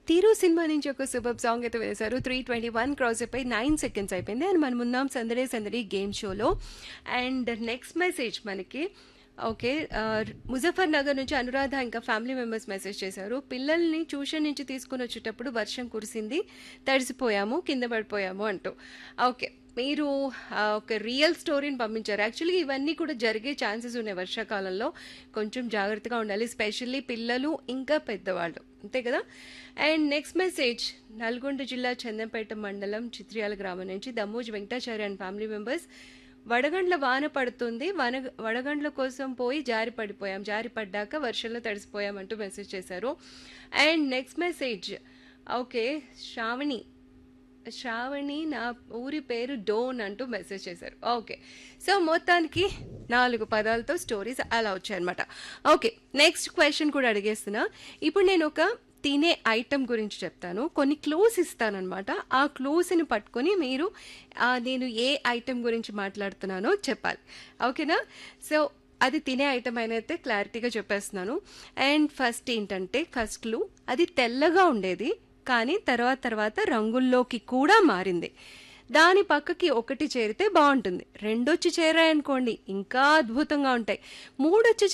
తీరు సినిమా నుంచి ఒక సూపర్ సాంగ్ అయితే వేశారు త్రీ ట్వంటీ వన్ క్రాస్ అయిపోయి నైన్ సెకండ్స్ అయిపోయింది అండ్ మనం ఉన్నాం సందడే సందడి గేమ్ షోలో అండ్ నెక్స్ట్ మెసేజ్ మనకి ఓకే ఆ, ముజఫర్ నగర్ నుంచి అనురాధ ఇంకా ఫ్యామిలీ మెంబర్స్ మెసేజ్ చేశారు పిల్లల్ని ట్యూషన్ నుంచి తీసుకుని వచ్చేటప్పుడు వర్షం కురిసింది తడిసిపోయాము కింద పడిపోయాము అంటూ ఓకే మీరు ఆ, ఒక రియల్ స్టోరీని పంపించారు యాక్చువల్లీ ఇవన్నీ కూడా జరిగే ఛాన్సెస్ ఉన్నాయి వర్షాకాలంలో కొంచెం జాగ్రత్తగా ఉండాలి స్పెషల్లీ పిల్లలు ఇంకా పెద్దవాళ్ళు అంతే కదా అండ్ నెక్స్ట్ మెసేజ్ నల్గొండ జిల్లా చందంపేట మండలం చిత్రియాల గ్రామం నుంచి Dammoj Venkatacharya and family members వడగండ్ల వాన పడుతుంది వన వడగండ్ల కోసం పోయి జారి పడిపోయాం జారి పడ్డాక వర్షంలో తడిసిపోయాం అంటూ మెసేజ్ చేశారు and next message okay Sravani Sravani నా ఊరి పేరు డోన్ అంటూ మెసేజ్ చేశారు ఓకే సో మొత్తానికి నాలుగు పదాలతో స్టోరీస్ అలా వచ్చాయన్నమాట ఓకే నెక్స్ట్ క్వశ్చన్ కూడా అడిగేస్తున్నా ఇప్పుడు నేను ఒక తినే ఐటెం గురించి చెప్తాను కొన్ని క్లూస్ ఇస్తానన్నమాట ఆ క్లూస్ని పట్టుకొని మీరు ఆ, నేను ఏ ఐటెం గురించి మాట్లాడుతున్నానో చెప్పాలి ఓకేనా సో అది తినే ఐటమ్ అయితే క్లారిటీగా చెప్పేస్తున్నాను అండ్ ఫస్ట్ ఏంటంటే ఫస్ట్ క్లూ అది తెల్లగా ఉండేది కానీ తర్వాత తర్వాత రంగుల్లోకి కూడా మారింది దాని పక్కకి ఒకటి చేరితే బాగుంటుంది రెండొచ్చి చేరాయనుకోండి ఇంకా అద్భుతంగా ఉంటాయి మూడొచ్చి